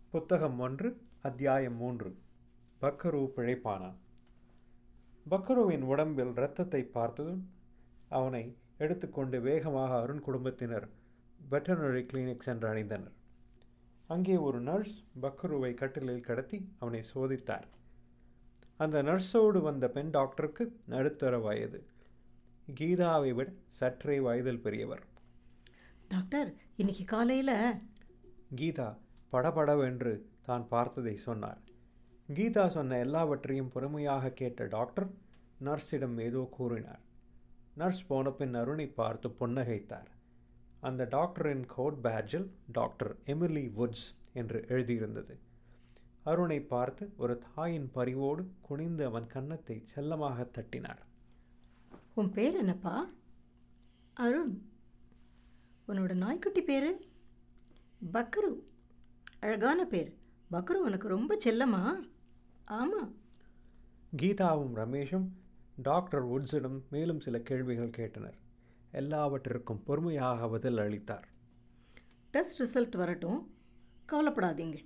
புத்தகம் ஒன்று அத்தியாயம் மூன்று பக்கரு பிழைப்பானான் பக்கருவின் உடம்பில் இரத்தத்தை பார்த்ததும் அவனை எடுத்துக்கொண்டு வேகமாக அருண் குடும்பத்தினர் வெட்டர்னரி கிளினிக் சென்று அடைந்தனர் அங்கே ஒரு நர்ஸ் பக்கருவை கட்டிலில் கடத்தி அவனை சோதித்தார் அந்த நர்ஸோடு வந்த பெண் டாக்டருக்கு நடுத்தர வயது கீதாவை விட சற்றே வயதில் பெரியவர் டாக்டர் இன்னைக்கு காலையில் கீதா படபடவென்று தான் பார்த்ததை சொன்னார் கீதா சொன்ன எல்லாவற்றையும் பொறுமையாக கேட்ட டாக்டர் நர்ஸிடம் ஏதோ கூறினார் நர்ஸ் போன பின் அருணை பார்த்து புன்னகைத்தார் அந்த டாக்டரின் கோட் பேட்ஜில் டாக்டர் எமிலி வுட்ஸ் என்று எழுதியிருந்தது அருணை பார்த்து ஒரு தாயின் பரிவோடு குனிந்து அவன் கன்னத்தை செல்லமாக தட்டினார் உன் பேர் என்னப்பா அருண் உன்னோட நாய்க்குட்டி பேர் பக்ரு அழகான பேர் பக்ரு உனக்கு ரொம்ப செல்லமா ஆமாம் கீதாவும் ரமேஷும் டாக்டர் வுட்ஸிடம் மேலும் சில கேள்விகள் கேட்டனர் எல்லாவற்றிற்கும் பொறுமையாக பதில் அளித்தார் டெஸ்ட் ரிசல்ட் வரட்டும் கவலைப்படாதீங்க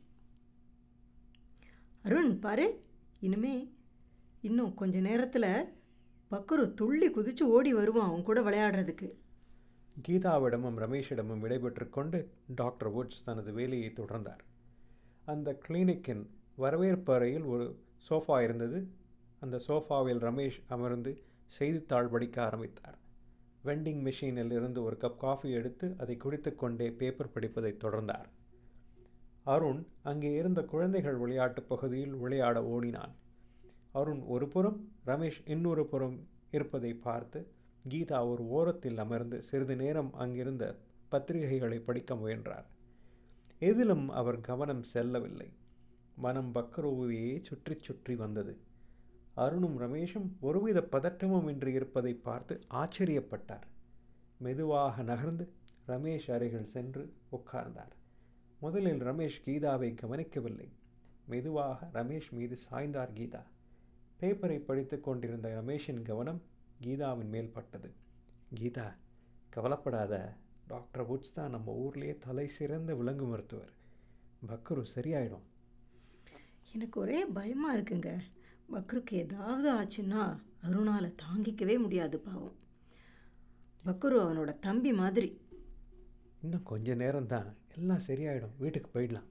அருண் பாரு இனிமே இன்னும் கொஞ்ச நேரத்தில் பக்ரு துள்ளி குதிச்சு ஓடி வருவான் அவன் கூட விளையாடுறதுக்கு கீதாவிடமும் ரமேஷிடமும் விடைபெற்று கொண்டு டாக்டர் வுட்ஸ் தனது வேலையை தொடர்ந்தார் அந்த கிளினிக்கின் வரவேற்பு அறையில் ஒரு சோஃபா இருந்தது அந்த சோஃபாவில் ரமேஷ் அமர்ந்து செய்தித்தாள் படிக்க ஆரம்பித்தார் வெண்டிங் மிஷினில் இருந்து ஒரு கப் காஃபி எடுத்து அதை குடித்து கொண்டே பேப்பர் படிப்பதை தொடர்ந்தார் அருண் அங்கே இருந்த குழந்தைகள் விளையாட்டு பகுதியில் விளையாட ஓடினான் அருண் ஒரு புறம் ரமேஷ் இன்னொரு புறம் இருப்பதை பார்த்து கீதா ஒரு ஓரத்தில் அமர்ந்து சிறிது நேரம் அங்கிருந்த பத்திரிகைகளை படிக்க முயன்றார் எதிலும் அவர் கவனம் செல்லவில்லை மனம் பக்ரோவையே சுற்றி சுற்றி வந்தது அருணும் ரமேஷும் ஒருவித பதட்டமும் இன்றி இருப்பதை பார்த்து ஆச்சரியப்பட்டார் மெதுவாக நகர்ந்து ரமேஷ் அருகில் சென்று உட்கார்ந்தார் முதலில் ரமேஷ் கீதாவை கவனிக்கவில்லை மெதுவாக ரமேஷ் மீது சாய்ந்தார் கீதா பேப்பரை படித்து கொண்டிருந்த ரமேஷின் கவனம் கீதாவின் மேல் பட்டது கீதா கவலைப்படாத டாக்டர் வுட்ஸ் தான் நம்ம ஊர்லேயே தலை சிறந்த விலங்கு மருத்துவர் பக்ரு சரியாயிடும் எனக்கு ஒரே பயமாக இருக்குங்க பக்ருக்கு ஏதாவது ஆச்சுன்னா அருணால் தாங்கிக்கவே முடியாது பாவம் பக்ரு அவனோட தம்பி மாதிரி இன்னும் கொஞ்ச நேரம்தான் எல்லாம் சரியாயிடும் வீட்டுக்கு போயிடலாம்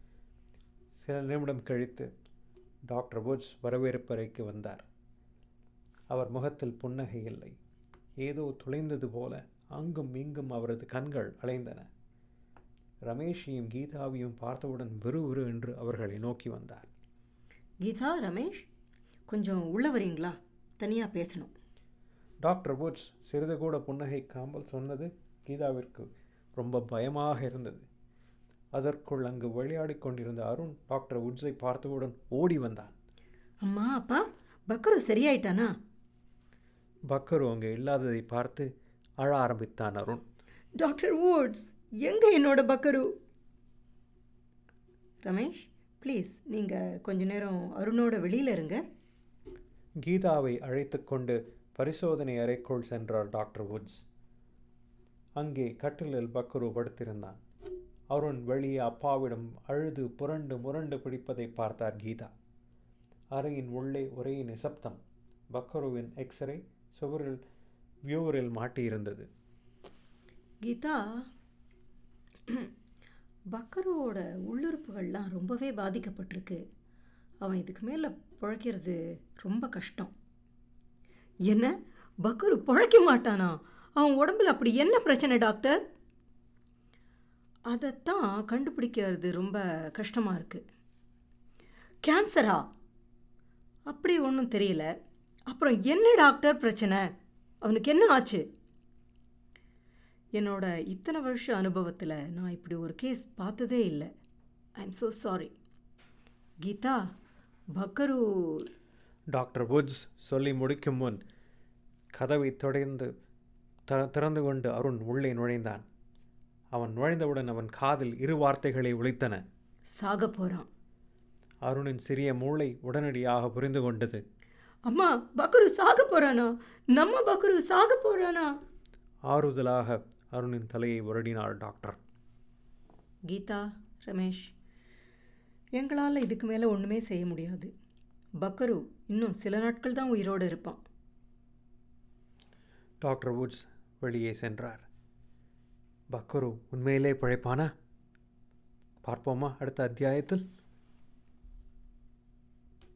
சில நிமிடம் கழித்து டாக்டர் வுட்ஸ் வரவேற்பறைக்கு வந்தார் அவர் முகத்தில் புன்னகை இல்லை ஏதோ துளைந்தது போல அங்கும் இங்கும் அவரது கண்கள் அலைந்தன ரமேஷையும் கீதாவையும் பார்த்தவுடன் விறுவிறு என்று அவர்களை நோக்கி வந்தார் கீதா ரமேஷ் கொஞ்சம் உள்ள வரீங்களா தனியாக பேசணும் டாக்டர் வுட்ஸ் சிறிது கூட புன்னகைக்காமல் சொன்னது கீதாவிற்கு ரொம்ப பயமாக இருந்தது அதற்குள் அங்கு விளையாடி கொண்டிருந்த அருண் டாக்டர் வுட்ஸை பார்த்தவுடன் ஓடி வந்தான் அம்மா அப்பா பக்ரு சரியாயிட்டானா பக்கரு அங்கே இல்லாததை பார்த்து அழ ஆரம்பித்தான் அருண் டாக்டர் வுட்ஸ் எங்கே என்னோட பக்கரு ரமேஷ் ப்ளீஸ் நீங்கள் கொஞ்ச நேரம் அருணோட வெளியில் இருங்க கீதாவை அழைத்து கொண்டு பரிசோதனை அறைக்குள் சென்றார் டாக்டர் வுட்ஸ் அங்கே கட்டிலில் பக்கரு படுத்திருந்தான் அருண் வெளியே அப்பாவிடம் அழுது புரண்டு முரண்டு பிடிப்பதை பார்த்தார் கீதா அறையின் உள்ளே ஒரே நிசப்தம் பக்கருவின் எக்ஸ்ரே சுவரில் வியூவரில் மாட்டியிருந்தது கீதா பக்கரோட உள்ளுறுப்புகள்லாம் ரொம்பவே பாதிக்கப்பட்டிருக்கு அவன் இதுக்கு மேலே பிழைக்கிறது ரொம்ப கஷ்டம் என்ன பக்கரு பிழைக்க மாட்டானா அவன் உடம்புல அப்படி என்ன பிரச்சனை டாக்டர் அதைத்தான் கண்டுபிடிக்கிறது ரொம்ப கஷ்டமாக இருக்குது கேன்சரா அப்படி ஒன்றும் தெரியல அப்புறம் என்ன டாக்டர் பிரச்சனை அவனுக்கு என்ன ஆச்சு என்னோட இத்தனை வருஷ அனுபவத்தில் நான் இப்படி ஒரு கேஸ் பார்த்ததே இல்லை I am so sorry Geetha பக்கரு டாக்டர் வுட்ஸ் சொல்லி முடிக்கும் முன் கதவை தொடர்ந்து த திறந்து கொண்டு அருண் உள்ளே நுழைந்தான் அவன் நுழைந்தவுடன் அவன் காதில் இரு வார்த்தைகளை ஒலித்தன சாக போகிறான் அருணின் சிறிய மூளை உடனடியாக புரிந்து கொண்டது அம்மா பக்கரு சாக போகிறானா நம்ம பக்கரு சாக போகிறானா ஆறுதலாக அருணின் தலையை வருடினார் டாக்டர் கீதா ரமேஷ் எங்களால் இதுக்கு மேலே ஒன்றுமே செய்ய முடியாது பக்கரு இன்னும் சில நாட்கள் தான் உயிரோடு இருப்பான் டாக்டர் வுட்ஸ் வெளியே சென்றார் பக்கரு உண்மையிலே பிழைப்பானா பார்ப்போமா அடுத்த அத்தியாயத்தில்